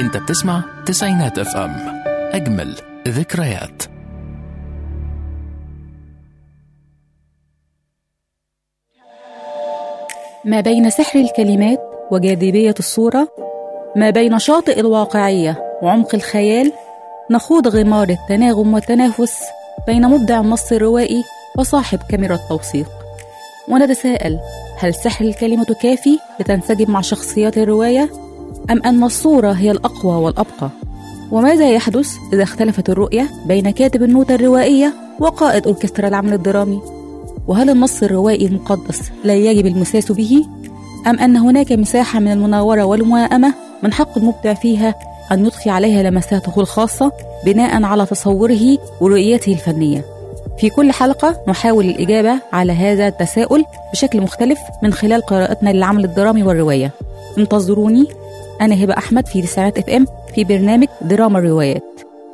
انت بتسمع تسعينات اف ام اجمل ذكريات ما بين سحر الكلمات وجاذبية الصورة ما بين شاطئ الواقعية وعمق الخيال نخوض غمار التناغم والتنافس بين مبدع النص الروائي وصاحب كاميرا التوثيق ونتساءل هل سحر الكلمة كافي لتنسجم مع شخصيات الرواية أم أن الصورة هي الأقوى والأبقى وماذا يحدث إذا اختلفت الرؤية بين كاتب النوتة الروائية وقائد أوركسترا العمل الدرامي وهل النص الروائي المقدس لا يجب المساس به أم أن هناك مساحة من المناورة والموائمة من حق المبدع فيها أن يضفي عليها لمساته الخاصة بناء على تصوره ورؤيته الفنية في كل حلقة نحاول الإجابة على هذا التساؤل بشكل مختلف من خلال قراءتنا للعمل الدرامي والرواية انتظروني أنا هبة أحمد في تسعينات اف ام في برنامج دراما الروايات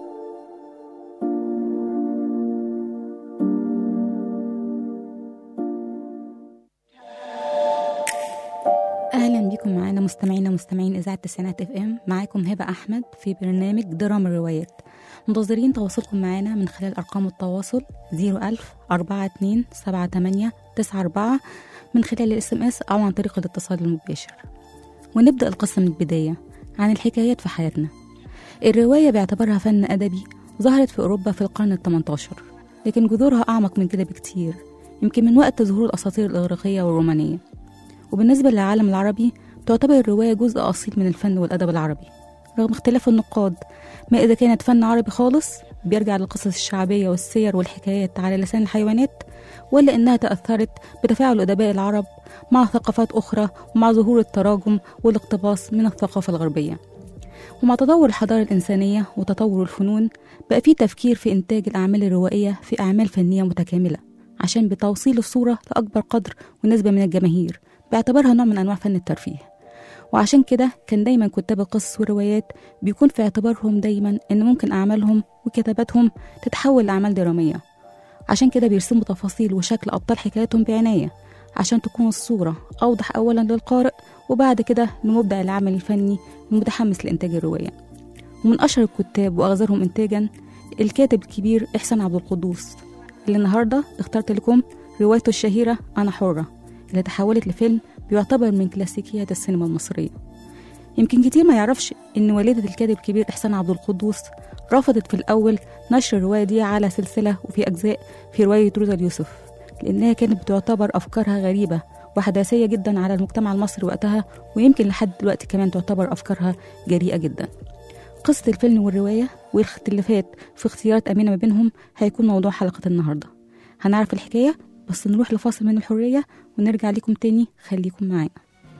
اهلا بكم معانا مستمعينا مستمعين اذاعه تسعينات اف ام معاكم هبه احمد في برنامج دراما الروايات منتظرين تواصلكم معانا من خلال ارقام التواصل 01000 42 78 94 من خلال الاس ام اس او عن طريق الاتصال المباشر ونبدا القصه من البدايه عن الحكايات في حياتنا الروايه باعتبارها فن ادبي ظهرت في اوروبا في القرن ال 18 لكن جذورها اعمق من كده بكتير يمكن من وقت ظهور الاساطير الاغريقيه والرومانيه وبالنسبة للعالم العربي تعتبر الرواية جزء أصيل من الفن والأدب العربي رغم اختلاف النقاد ما إذا كانت فن عربي خالص بيرجع للقصص الشعبية والسير والحكايات على لسان الحيوانات ولا إنها تأثرت بتفاعل أدباء العرب مع ثقافات أخرى ومع ظهور التراجم والاقتباس من الثقافة الغربية ومع تطور الحضارة الإنسانية وتطور الفنون بقى في تفكير في إنتاج الأعمال الروائية في أعمال فنية متكاملة عشان بتوصيل الصورة لأكبر قدر ونسبة من الجماهير باعتبارها نوع من أنواع فن الترفيه وعشان كده كان دايما كتاب القصص والروايات بيكون في اعتبارهم دايما إن ممكن أعمالهم وكتاباتهم تتحول لأعمال درامية عشان كده بيرسموا تفاصيل وشكل أبطال حكاياتهم بعناية عشان تكون الصورة أوضح أولا للقارئ وبعد كده لمبدع العمل الفني المتحمس لإنتاج الرواية ومن أشهر الكتاب وأغزرهم إنتاجا الكاتب الكبير إحسان عبد القدوس اللي النهاردة اخترت لكم روايته الشهيرة أنا حرة اللي تحولت لفيلم بيعتبر من كلاسيكيات السينما المصرية يمكن كتير ما يعرفش إن والدة الكاتب الكبير إحسان عبد القدوس رفضت في الأول نشر الرواية دي على سلسلة وفي أجزاء في رواية روزا اليوسف لأنها كانت بتعتبر أفكارها غريبة وحداثية جدا على المجتمع المصري وقتها ويمكن لحد دلوقتي كمان تعتبر أفكارها جريئة جدا قصة الفيلم والرواية والاختلافات في اختيارات أمينة ما بينهم هيكون موضوع حلقة النهاردة هنعرف الحكاية بس نروح لفاصل من الحرية ونرجع لكم تاني خليكم معانا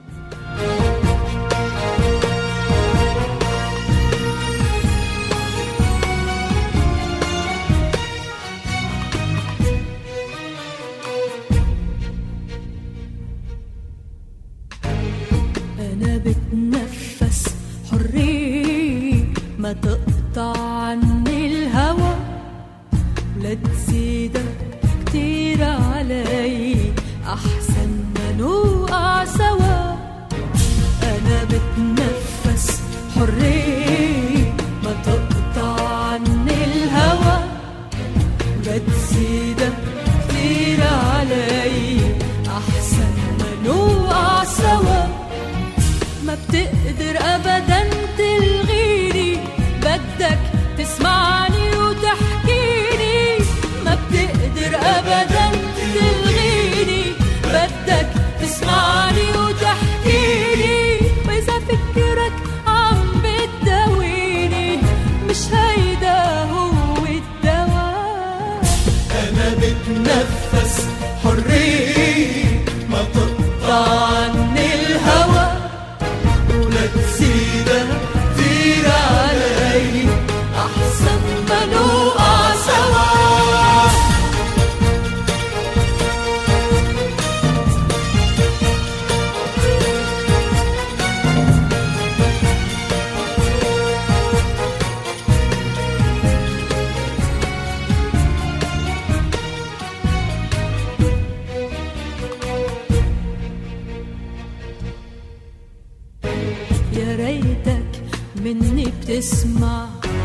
أنا بتنفس حرية ما تقطع عني الهوى لا تزيدك كتير علي أحسن ما نوقع سوا أنا بتنفس حرية ما تقطع عني الهوى لا تزيدك كتير علي أحسن ما نوقع سوا ما بتقدر ابدا تلغيني بدك تسمعني وتحكيني ما بتقدر ابدا تلغيني بدك تسمعني وتحكيني واذا فكرك عم بتداويني مش هيدا هو الدواء أنا بتنفس حرية ما تقطع عني الهوى ولا تزيدها كتير علي أحسن ما نوقع سوا يا ريتك مني بتسمع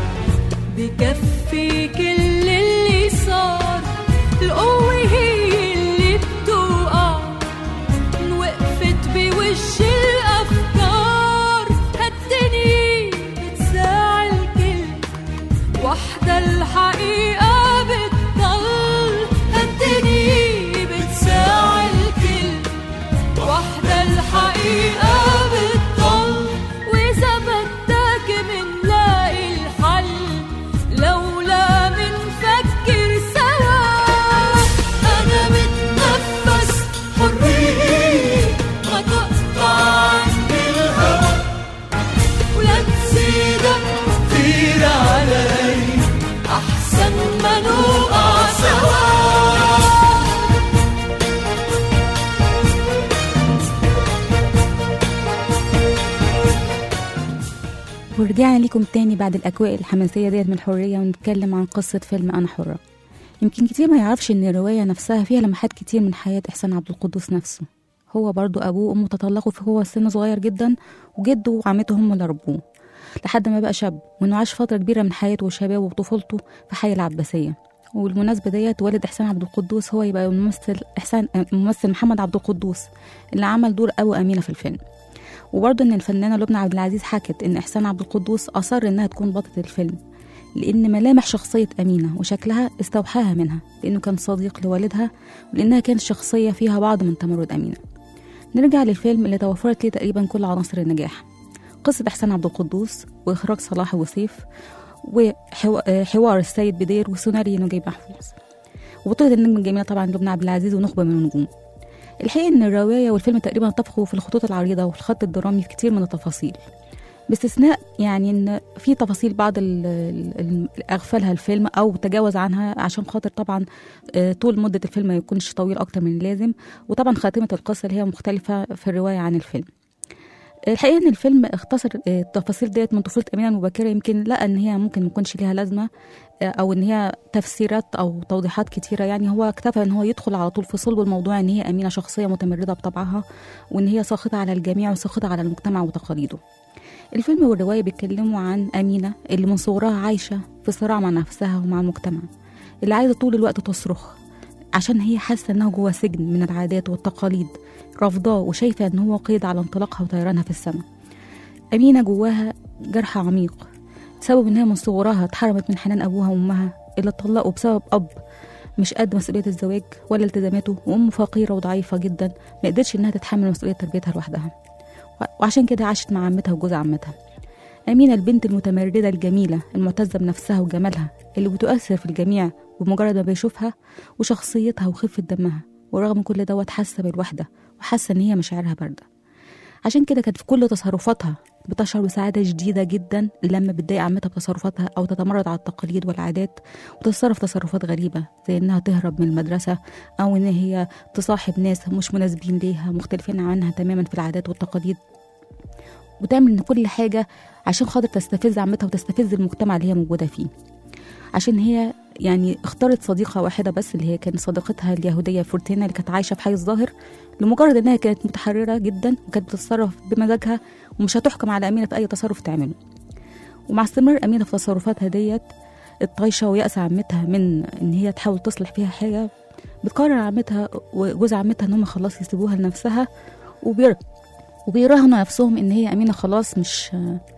بكفي كل اللي صار القوة هي اللي بتوقع إن وقفت بوش الأفكار هالدنيا بتساعي الكل وحدة الحقيقة بتضل هالدنيا بتساعي الكل وحدة الحقيقة بتضل وإذا بدك منلاقي الحل لولا منفكر سوا أنا بتنفس حرية ما تقطع عني الهوى ولا تزيدك كتير علي أحسن ما نوقع سوا ورجعنا لكم تاني بعد الأجواء الحماسية ديت من الحرية ونتكلم عن قصة فيلم أنا حرة يمكن كتير ما يعرفش إن الرواية نفسها فيها لمحات كتير من حياة إحسان عبد القدوس نفسه هو برضو أبوه وأمه تطلقوا وهو سن صغير جدا وجده وعمته هم اللي ربوه لحد ما بقى شاب وإنه عاش فترة كبيرة من حياته وشبابه وطفولته في حي العباسية والمناسبة ديت والد إحسان عبد القدوس هو يبقى الممثل إحسان الممثل محمد عبد القدوس اللي عمل دور أبو أمينة في الفيلم وبرضه ان الفنانه لبنى عبد العزيز حكت ان احسان عبد القدوس اصر انها تكون بطله الفيلم لان ملامح شخصيه امينه وشكلها استوحاها منها لانه كان صديق لوالدها ولانها كانت شخصيه فيها بعض من تمرد امينه نرجع للفيلم اللي توفرت ليه تقريبا كل عناصر النجاح قصة إحسان عبد القدوس وإخراج صلاح وسيف وحوار السيد بدير وسيناريو نجيب محفوظ وبطولة النجم الجميلة طبعا لبنى عبد العزيز ونخبة من النجوم الحقيقة إن الرواية والفيلم تقريبا اتفقوا في الخطوط العريضة والخط الدرامي في كتير من التفاصيل باستثناء يعني إن في تفاصيل بعض ال- ال- ال- أغفلها الفيلم أو تجاوز عنها عشان خاطر طبعا آه، طول مدة الفيلم ما يكونش طويل أكتر من اللازم وطبعا خاتمة القصة اللي هي مختلفة في الرواية عن الفيلم الحقيقة إن الفيلم اختصر آه، التفاصيل ديت من طفولة أمينة المبكرة يمكن لقى إن هي ممكن ما يكونش ليها لازمة آه، أو إن هي تفسيرات أو توضيحات كتيرة يعني هو اكتفى إن هو يدخل على طول في صلب الموضوع إن هي أمينة شخصية متمردة بطبعها وإن هي ساخطة على الجميع وساخطة على المجتمع وتقاليده الفيلم والرواية بيتكلموا عن أمينة اللي من صغرها عايشة في صراع مع نفسها ومع المجتمع اللي عايزة طول الوقت تصرخ عشان هي حاسة إنها جوه سجن من العادات والتقاليد رافضاه وشايفة إن هو قيد على انطلاقها وطيرانها في السماء أمينة جواها جرح عميق سبب إن هي من صغرها اتحرمت من حنان أبوها وأمها اللي اتطلقوا بسبب أب مش قد مسؤولية الزواج ولا التزاماته وأم فقيرة وضعيفة جدا ما قدرتش إنها تتحمل مسؤولية تربيتها لوحدها وعشان كده عاشت مع عمتها وجوز عمتها أمينة البنت المتمردة الجميلة المعتزة بنفسها وجمالها اللي بتؤثر في الجميع بمجرد ما بيشوفها وشخصيتها وخفة دمها ورغم كل دوت حاسة بالوحدة وحاسة إن هي مشاعرها باردة عشان كده كانت في كل تصرفاتها بتشعر بسعادة شديدة جدا لما بتضايق عمتها بتصرفاتها أو تتمرد على التقاليد والعادات وتتصرف تصرفات غريبة زي إنها تهرب من المدرسة أو إن هي تصاحب ناس مش مناسبين ليها مختلفين عنها تماما في العادات والتقاليد وتعمل إن كل حاجة عشان خاطر تستفز عمتها وتستفز المجتمع اللي هي موجودة فيه عشان هي يعني اختارت صديقة واحدة بس اللي هي كانت صديقتها اليهودية فورتينا اللي كانت عايشة في حي الظاهر لمجرد انها كانت متحررة جدا وكانت بتتصرف بمزاجها ومش هتحكم على أمينة في أي تصرف تعمله ومع استمرار أمينة في تصرفاتها ديت الطايشة ويأس عمتها من إن هي تحاول تصلح فيها حاجة بتقرر عمتها وجوز عمتها إن هم خلاص يسيبوها لنفسها وبير وبيراهنوا نفسهم إن هي أمينة خلاص مش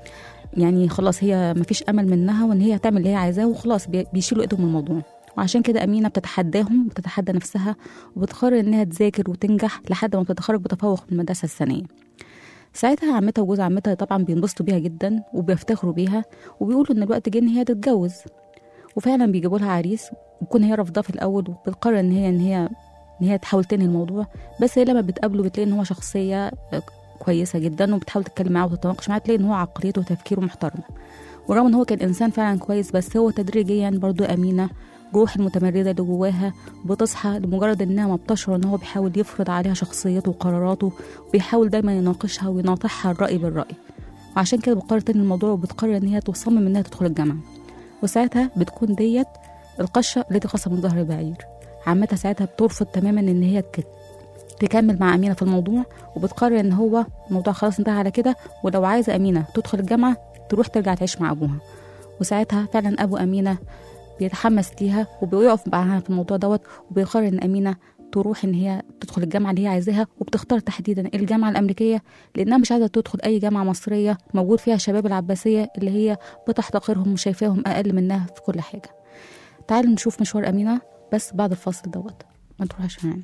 يعني خلاص هي مفيش امل منها وان هي تعمل اللي هي عايزاه وخلاص بي- بيشيلوا ايدهم من الموضوع وعشان كده امينه بتتحداهم وبتتحدى نفسها وبتقرر انها تذاكر وتنجح لحد ما بتتخرج بتفوق من المدرسه الثانيه ساعتها عمتها وجوز عمتها طبعا بينبسطوا بيها جدا وبيفتخروا بيها وبيقولوا ان الوقت جه ان هي تتجوز وفعلا بيجيبوا لها عريس وتكون هي رافضاه في الاول وبتقرر ان هي ان هي ان هي تحاول تنهي الموضوع بس هي لما بتقابله بتلاقي ان هو شخصيه كويسه جدا وبتحاول تتكلم معاه وتتناقش معاه تلاقي ان هو عقليته وتفكيره محترم ورغم ان هو كان انسان فعلا كويس بس هو تدريجيا برضو امينه روح المتمرده اللي جواها بتصحى لمجرد انها ما بتشعر ان هو بيحاول يفرض عليها شخصيته وقراراته وبيحاول دايما يناقشها ويناطحها الراي بالراي وعشان كده بتقرر تاني الموضوع وبتقرر ان هي تصمم انها تدخل الجامعه وساعتها بتكون ديت القشه التي قص من ظهر بعير عمتها ساعتها بترفض تماما ان هي تك- تكمل مع أمينة في الموضوع وبتقرر إن هو الموضوع خلاص انتهى على كده ولو عايزة أمينة تدخل الجامعة تروح ترجع تعيش مع ابوها وساعتها فعلا ابو امينه بيتحمس ليها وبيقف معاها في الموضوع دوت وبيقرر ان امينه تروح ان هي تدخل الجامعه اللي هي عايزاها وبتختار تحديدا الجامعه الامريكيه لانها مش عايزه تدخل اي جامعه مصريه موجود فيها شباب العباسيه اللي هي بتحتقرهم وشايفاهم اقل منها في كل حاجه تعالوا نشوف مشوار امينه بس بعد الفاصل دوت ما تروحش معانا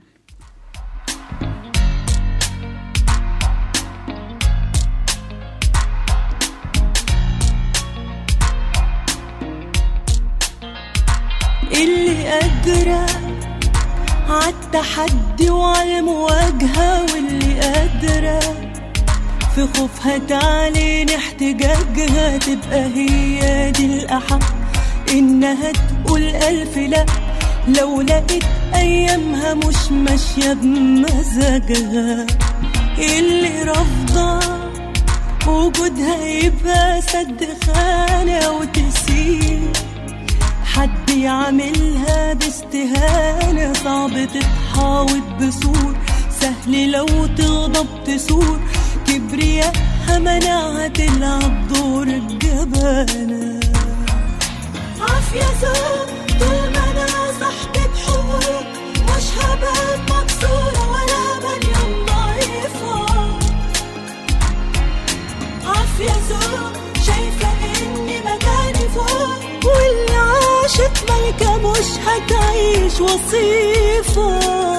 اللي قادرة عالتحدي وعالمواجهة واللي قادرة في خوفها تعلن احتجاجها تبقى هي دي الأحق إنها تقول ألف لأ لو لقيت أيامها مش ماشية بمزاجها اللي رافضة وجودها يبقى سد خانة وتسيب حد يعملها باستهانة صعب تتحاوط بسور سهل لو تغضب تسور كبرياءها منعها تلعب دور الجبانة عافية زوج طول ما أنا صاحبة حقوق مش هبقى مكسورة ولا بنيان ضعيفة عافية زوج شايفة إني مكاني فوق واللي عاشت ملكة مش هتعيش وصيفة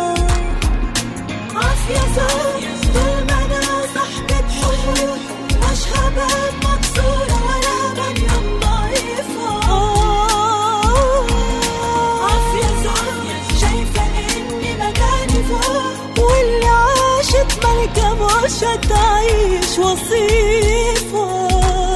عافية زوج طول ما أنا صاحبة حقوق مش هبقى مكسورة ولا بنيان ضعيفة عافية زوج شايفة إني مكاني فوق واللي عاشت ملكة مش هتعيش وصيفة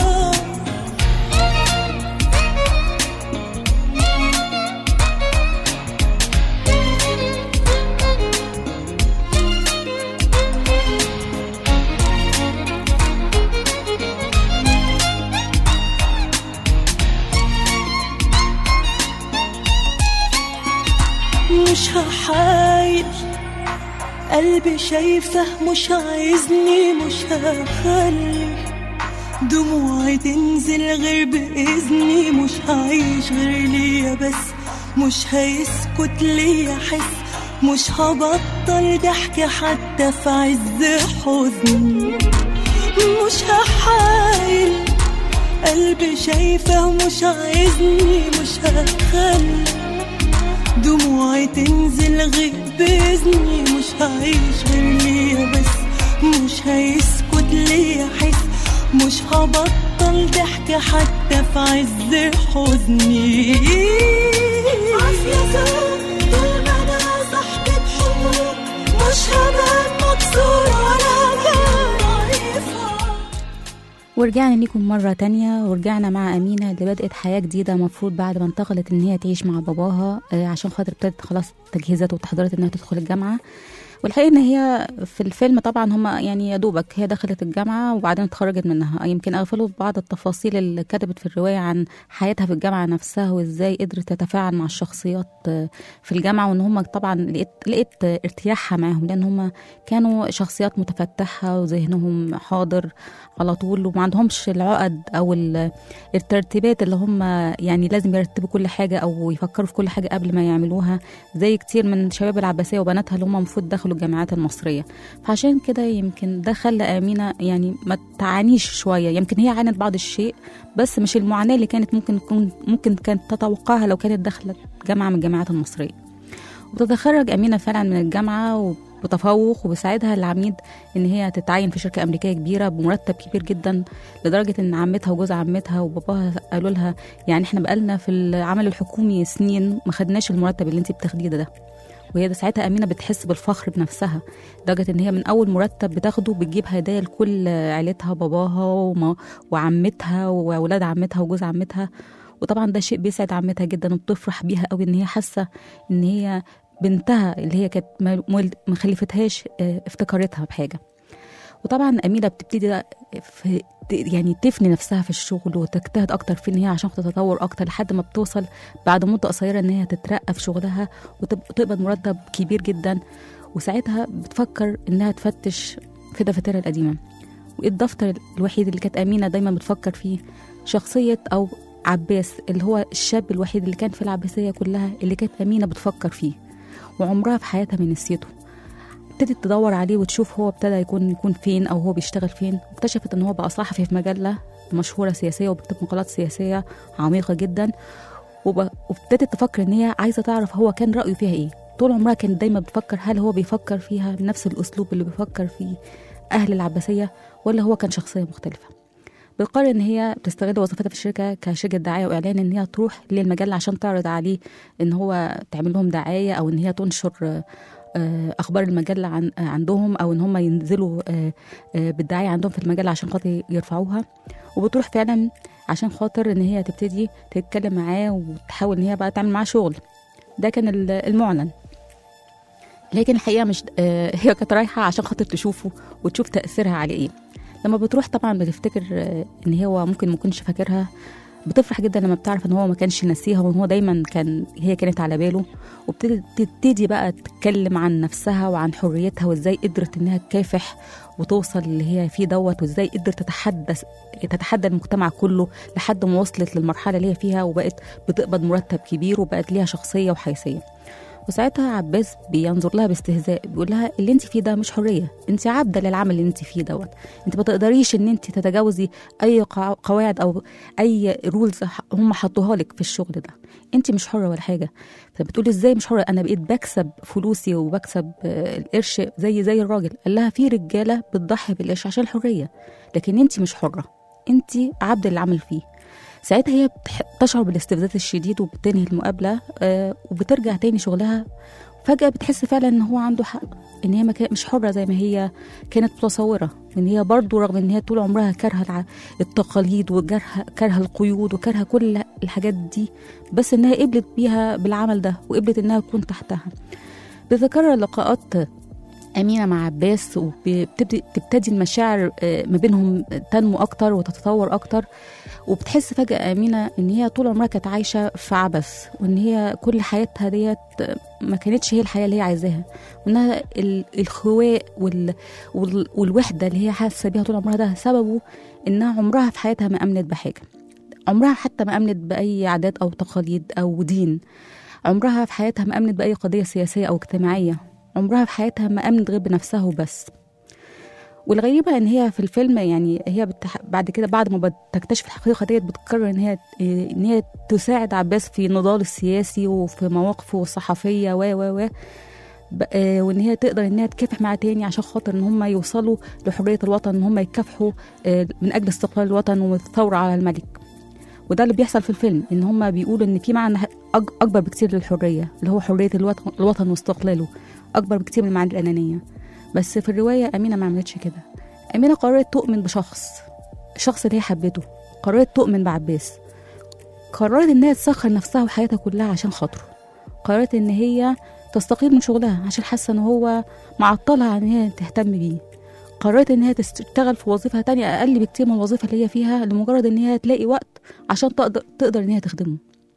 مش هحايل قلبي شايفه مش عايزني مش هخلي دموعي تنزل غير بإذني مش هعيش غير ليا بس مش هيسكت ليا حس مش هبطل ضحك حتى في عز حزني مش هحايل قلبي شايفه مش عايزني مش هخلي دموعي تنزل غير بإذني مش هعيش غير ليا بس مش هيسكت ليا حس مش هبطل ضحك حتى في عز حزني عافية زوج طول ما أنا صاحبة حقوق مش هبقى مكسورة ولا ضعيفة ورجعنا ليكم مرة تانية ورجعنا مع أمينة اللي بدأت حياة جديدة مفروض بعد ما انتقلت إن هي تعيش مع باباها آه، عشان خاطر ابتدت خلاص تجهيزات وتحضيرات إنها تدخل الجامعة والحقيقة إن هي في الفيلم طبعا هم يعني يا دوبك هي دخلت الجامعة وبعدين اتخرجت منها يمكن أغفلوا بعض التفاصيل اللي كتبت في الرواية عن حياتها في الجامعة نفسها وإزاي قدرت تتفاعل مع الشخصيات آه، في الجامعة وإن هم طبعا لقيت لقيت ارتياحها معاهم لأن هم كانوا شخصيات متفتحة وذهنهم حاضر على طول وما عندهمش العقد او ال- الترتيبات اللي هم يعني لازم يرتبوا كل حاجه او يفكروا في كل حاجه قبل ما يعملوها زي كتير من شباب العباسيه وبناتها اللي هم المفروض دخلوا الجامعات المصريه فعشان كده يمكن ده خلى امينه يعني ما تعانيش شويه يمكن هي عانت بعض الشيء بس مش المعاناه اللي كانت ممكن تكون ممكن كانت تتوقعها لو كانت دخلت جامعه من الجامعات المصريه وتتخرج أمينة فعلا من الجامعة بتفوق وبيساعدها العميد ان هي تتعين في شركه امريكيه كبيره بمرتب كبير جدا لدرجه ان عمتها وجوز عمتها وباباها قالوا لها يعني احنا بقالنا في العمل الحكومي سنين ما خدناش المرتب اللي انت بتاخديه ده وهي ده ساعتها امينه بتحس بالفخر بنفسها لدرجه ان هي من اول مرتب بتاخده بتجيب هدايا لكل عيلتها باباها وما وعمتها واولاد عمتها وجوز عمتها وطبعا ده شيء بيسعد عمتها جدا وبتفرح بيها قوي ان هي حاسه ان هي بنتها اللي هي كانت ما- ما ما خلفتهاش آه، افتكرتها بحاجه وطبعا امينه بتبتدي في يعني تفني نفسها في الشغل وتجتهد اكتر في ان هي عشان تتطور اكتر لحد ما بتوصل بعد مده قصيره ان هي تترقى في شغلها وتب- وتقبض مرتب كبير جدا وساعتها بتفكر انها تفتش في دفاترها القديمه وايه الدفتر الوحيد اللي كانت امينه دايما بتفكر فيه شخصيه او عباس اللي هو الشاب الوحيد اللي كان في العباسيه كلها اللي كانت امينه بتفكر فيه وعمرها في حياتها ما نسيته ابتدت تدور عليه وتشوف هو ابتدى يكون يكون فين او هو بيشتغل فين اكتشفت ان هو بقى صحفي في مجله مشهوره سياسيه وبيكتب مقالات سياسيه عميقه جدا وب- وابتدت تفكر ان هي عايزه تعرف هو كان رايه فيها ايه طول عمرها كانت دايما بتفكر هل هو بيفكر فيها بنفس الاسلوب اللي بيفكر فيه اهل العباسيه ولا هو كان شخصيه مختلفه بتقرر ان هي تستغل وظيفتها في الشركه كشركه دعايه واعلان ان هي تروح للمجله عشان تعرض عليه ان هو تعمل لهم دعايه او ان هي تنشر آه، آه، اخبار المجله عن آه، عندهم او ان هم ينزلوا آه، آه، بالدعايه عندهم في المجله عشان خاطر يرفعوها وبتروح فعلا عشان خاطر ان هي تبتدي تتكلم معاه وتحاول ان هي بقى تعمل معاه شغل ده كان ال- المعلن لكن الحقيقه مش آه، هي كانت رايحه عشان خاطر تشوفه وتشوف تاثيرها على ايه لما بتروح طبعا بتفتكر آه، ان هو ممكن ما يكونش فاكرها بتفرح جدا لما بتعرف ان هو ما كانش ناسيها وان هو دايما كان هي كانت على باله وبتبتدي بقى تتكلم عن نفسها وعن حريتها وازاي قدرت انها تكافح وتوصل اللي هي فيه دوت وازاي قدرت تتحدث تتحدى المجتمع كله لحد ما وصلت للمرحله اللي هي فيها وبقت بتقبض مرتب كبير وبقت ليها شخصيه وحيثيه وساعتها عباس بينظر لها باستهزاء بيقول لها اللي انت فيه ده مش حريه انت عبده للعمل اللي انت فيه دوت انت ما تقدريش ان انت تتجاوزي اي قوا- قواعد او اي رولز هم حطوها لك في الشغل ده انت مش حره ولا حاجه فبتقول ازاي مش حره انا بقيت بكسب فلوسي وبكسب آه، القرش زي زي الراجل قال لها في رجاله بتضحي بالقرش عشان الحريه لكن انت مش حره انت عبد للعمل فيه ساعتها هي بتح- تشعر بالاستفزاز الشديد وبتنهي المقابله آه، وبترجع تاني شغلها فجأة بتحس فعلا ان هو عنده حق ان هي ما كان- مش حرة زي ما هي كانت متصورة وان هي برضو رغم ان هي طول عمرها كارهة الع- التقاليد وكارهة كارهة القيود وكارهة كل الحاجات دي بس انها قبلت بيها بالعمل ده وقبلت انها تكون تحتها بتتكرر لقاءات أمينة مع عباس وبتبتدي تبتدي المشاعر آه، ما بينهم تنمو أكتر وتتطور أكتر وبتحس فجأة أمينة إن هي طول عمرها كانت عايشة في عبث وإن هي كل حياتها ديت ما كانتش هي الحياة اللي هي عايزاها وإنها ال- الخواء وال وال والوحدة اللي هي حاسة بيها طول عمرها ده سببه إنها عمرها في حياتها ما أمنت بحاجة عمرها حتى ما أمنت بأي عادات أو تقاليد أو دين عمرها في حياتها ما أمنت بأي قضية سياسية أو اجتماعية عمرها في حياتها ما أمنت غير بنفسها وبس والغريبة إن هي في الفيلم يعني هي بتح... بعد كده بعد ما بتكتشف الحقيقة ديت بتقرر إن هي إن هي تساعد عباس في النضال السياسي وفي مواقفه الصحفية و و و ب- آه، وان هي تقدر ان هي تكافح معاه تاني عشان خاطر ان هم يوصلوا لحريه الوطن ان هم يكافحوا آه، من اجل استقلال الوطن والثوره على الملك وده اللي بيحصل في الفيلم ان هم بيقولوا ان في معنى أج- اكبر بكتير للحريه اللي هو حريه الوطن, الوطن واستقلاله اكبر بكتير من المعاني الانانيه بس في الروايه امينه ما عملتش كده امينه قررت تؤمن بشخص الشخص اللي هي حبته قررت تؤمن بعباس قررت ان هي تسخر نفسها وحياتها كلها عشان خاطره قررت ان هي تستقيل من شغلها عشان حاسه ان هو معطلها عن ان هي تهتم بيه قررت ان هي تشتغل في وظيفه تانية اقل بكتير من الوظيفه اللي هي فيها لمجرد ان هي تلاقي وقت عشان تقدر تقدر ان هي تخدمه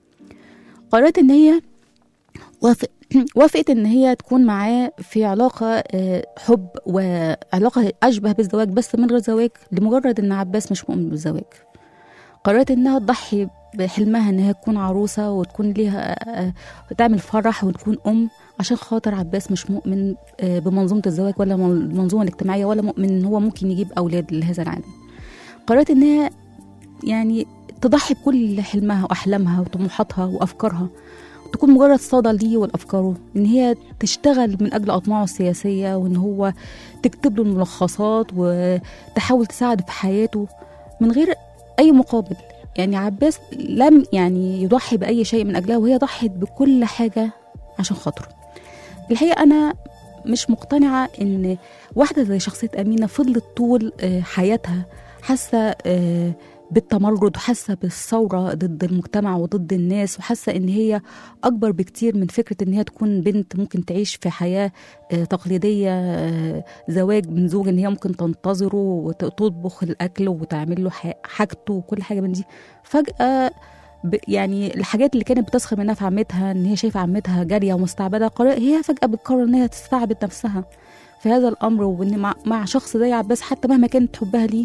قررت ان هي وافق وافقت ان هي تكون معاه في علاقه آه، حب وعلاقه اشبه بالزواج بس من غير زواج لمجرد ان عباس مش مؤمن بالزواج قررت انها تضحي بحلمها ان هي تكون عروسه وتكون ليها آه، تعمل فرح وتكون ام عشان خاطر عباس مش مؤمن آه، بمنظومه الزواج ولا من- المنظومه الاجتماعيه ولا مؤمن ان هو ممكن يجيب اولاد لهذا العالم قررت ان هي يعني تضحي بكل حلمها واحلامها وطموحاتها وافكارها تكون مجرد صدى ليه والافكاره ان هي تشتغل من اجل اطماعه السياسيه وان هو تكتب له الملخصات وتحاول تساعده في حياته من غير اي مقابل يعني عباس لم يعني يضحي باي شيء من اجلها وهي ضحت بكل حاجه عشان خاطره الحقيقه انا مش مقتنعه ان واحده زي شخصيه امينه فضلت طول آه، حياتها حاسه آه، بالتمرد وحاسه بالثوره ضد المجتمع وضد الناس وحاسه ان هي اكبر بكتير من فكره ان هي تكون بنت ممكن تعيش في حياه آه، تقليديه آه، زواج من زوج ان هي ممكن تنتظره وتطبخ الاكل وتعمل له ح- حاجته وكل حاجه من دي فجاه ب- يعني الحاجات اللي كانت بتسخر منها في عمتها ان هي شايفه عمتها جاريه ومستعبده قرر هي فجاه بتقرر ان هي تستعبد نفسها في هذا الامر وان مع, مع شخص زي عباس حتى مهما كانت حبها ليه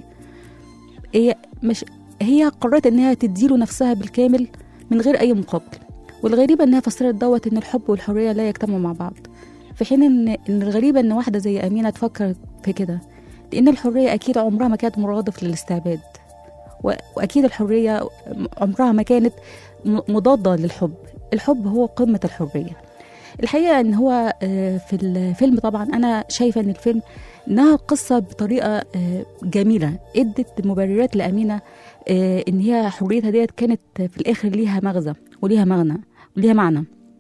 هي مش هي قررت انها تديله نفسها بالكامل من غير اي مقابل والغريبه انها فسرت دوت ان الحب والحريه لا يجتمعوا مع بعض في حين ان ان الغريبه ان واحده زي امينه تفكر في كده لان الحريه اكيد عمرها ما كانت مرادف للاستعباد و- واكيد الحريه عمرها ما كانت م- مضاده للحب الحب هو قمه الحريه الحقيقه ان هو آه، في الفيلم طبعا انا شايفه ان الفيلم انها قصه بطريقه آه، جميله ادت مبررات لامينه آه، ان هي حريتها ديت كانت في الاخر ليها مغزى وليها مغنى وليها معنى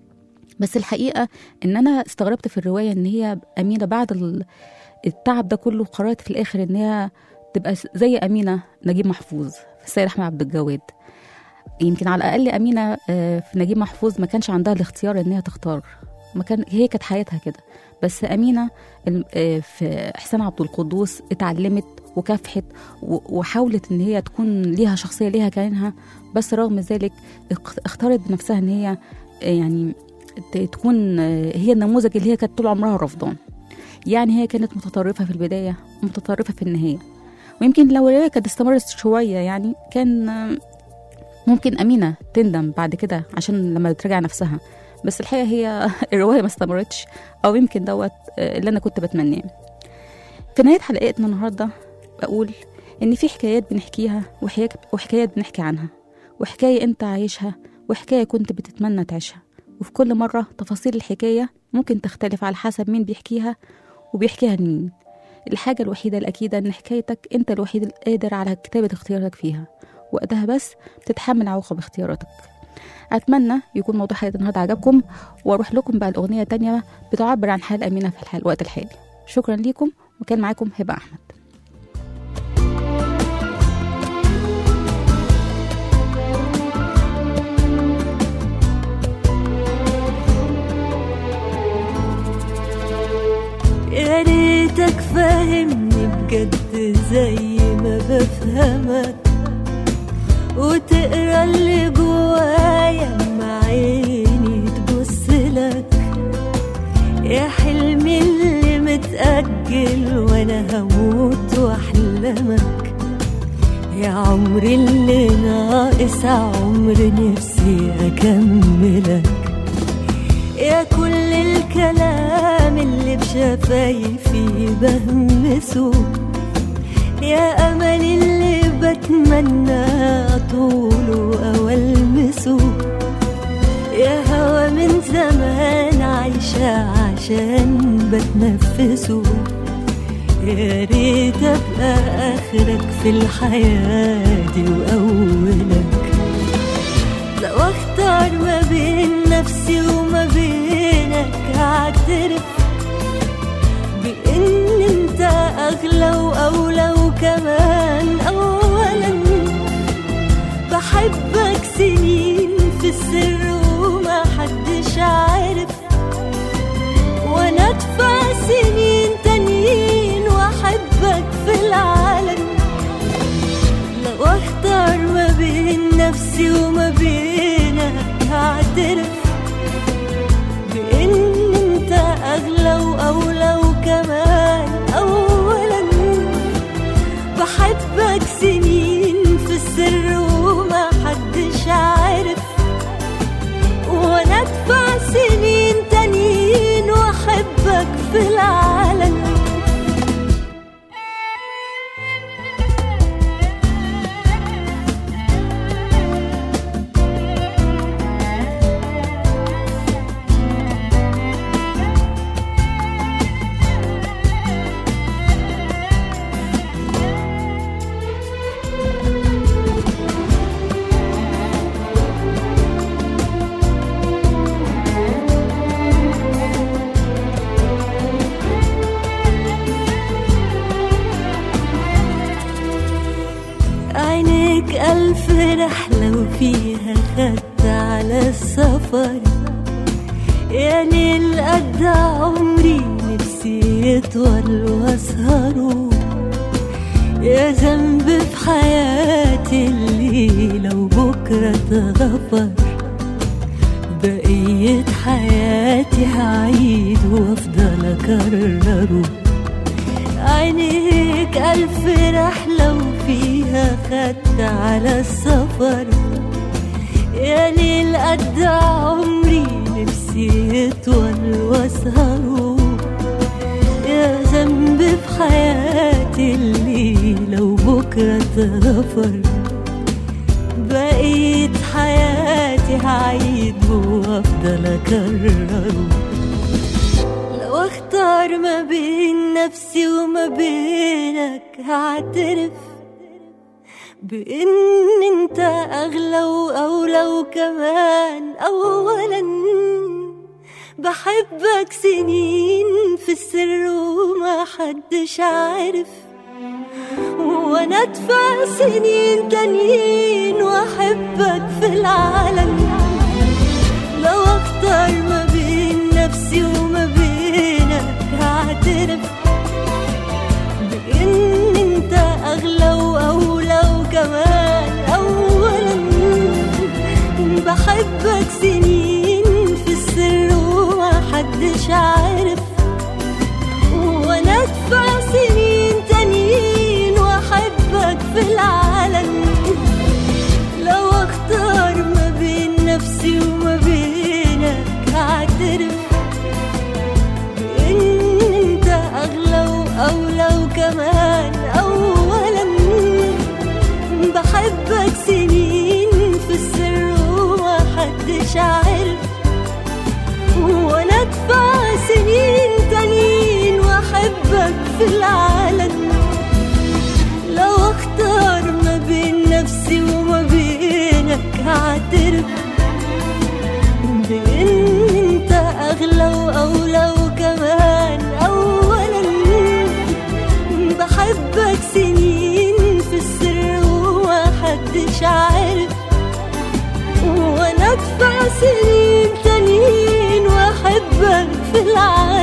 بس الحقيقه ان انا استغربت في الروايه ان هي امينه بعد ال- التعب ده كله قررت في الاخر ان هي تبقى زي امينه نجيب محفوظ في السيد احمد عبد الجواد يمكن على الاقل امينه آه، في نجيب محفوظ ما كانش عندها الاختيار ان هي تختار ما كان هي كانت حياتها كده بس امينه الم- آه، في احسان عبد القدوس اتعلمت وكافحت و- وحاولت ان هي تكون ليها شخصيه ليها كيانها بس رغم ذلك اخ- اختارت بنفسها ان هي آه، يعني ت- تكون آه، هي النموذج اللي هي كانت طول عمرها رافضاه يعني هي كانت متطرفه في البدايه ومتطرفه في النهايه ويمكن لو الروايه كانت استمرت شويه يعني كان آه، ممكن أمينة تندم بعد كده عشان لما تراجع نفسها بس الحقيقة هي الرواية ما استمرتش أو يمكن دوت آه، اللي أنا كنت بتمناه في نهاية حلقتنا النهاردة بقول إن في حكايات بنحكيها وحكايات, وحكايات بنحكي عنها وحكاية أنت عايشها وحكاية كنت بتتمنى تعيشها وفي كل مرة تفاصيل الحكاية ممكن تختلف على حسب مين بيحكيها وبيحكيها لمين الحاجة الوحيدة الأكيدة إن حكايتك أنت الوحيد القادر على كتابة اختياراتك فيها وقتها بس بتتحمل عواقب اختياراتك أتمنى يكون موضوع حلقة النهاردة عجبكم وأروح لكم بقى الأغنية تانية بتعبر عن حال أمينة في الحال الوقت الحالي شكرا ليكم وكان معاكم هبة أحمد يا ريتك فاهمني بجد زي ما بفهمك وتقرا اللي جوايا مع عيني تبص لك يا حلمي اللي متأجل وانا هموت واحلمك يا عمري اللي ناقص عمر نفسي اكملك يا كل الكلام اللي بشفايفي بهمسه يا أمل اللي بتمنى طوله أو ألمسه يا هوا من زمان عايشة عشان بتنفسه يا ريت أبقى آخرك في الحياة دي وأولك لو اختار ما بين نفسي وما بينك هعترف بان انت اغلى واولى وكمان اولا بحبك سنين في السر وما حدش عارف وانا ادفع سنين تانيين واحبك في العالم لو اختار ما بين نفسي وما بينك هعترف بان انت اغلى واولى وكمان اولا بحبك سنين في السر وما حدش عارف وانا ادفع سنين تانيين واحبك في العالم عينيك ألف رحلة وفيها خدت على السفر يا ليل قد عمري نفسي يطول واسهره يا ذنب في حياتي اللي لو بكرة اتغفر بقية حياتي هعيد وافضل اكرره عينيك ألف رحلة وفيها خدت على السفر يا ليل قد عمري نفسي يطول واسهره يا ذنب في حياتي اللي لو بكرة اتغفر بقيت حياتي هعيد وافضل اكرره لو اختار ما بين نفسي وما بينك هعترف بان انت اغلى واولى وكمان اولا بحبك سنين في السر وما حدش عارف وانا ادفع سنين تانيين واحبك في العالم لو اختار ما بين نفسي وما بينك هعترف بان انت اغلى واولى وكمان اولا بحبك سنين في السر ومحدش عارف وانا ادفع سنين تانيين واحبك في العالم لو اختار ما بين نفسي وما بينك هعترف بان انت اغلى واولى وكمان اولا بحبك سنين في السر ومحدش عارف وانا ادفع سنين تانيين واحبك في العالم لو اختار ما بين نفسي وما بينك هعترف بان انت اغلى واولى وكمان اولا بحبك سنين في السر ومحدش عارف وانا ادفع سنين تانيين واحبك في العالم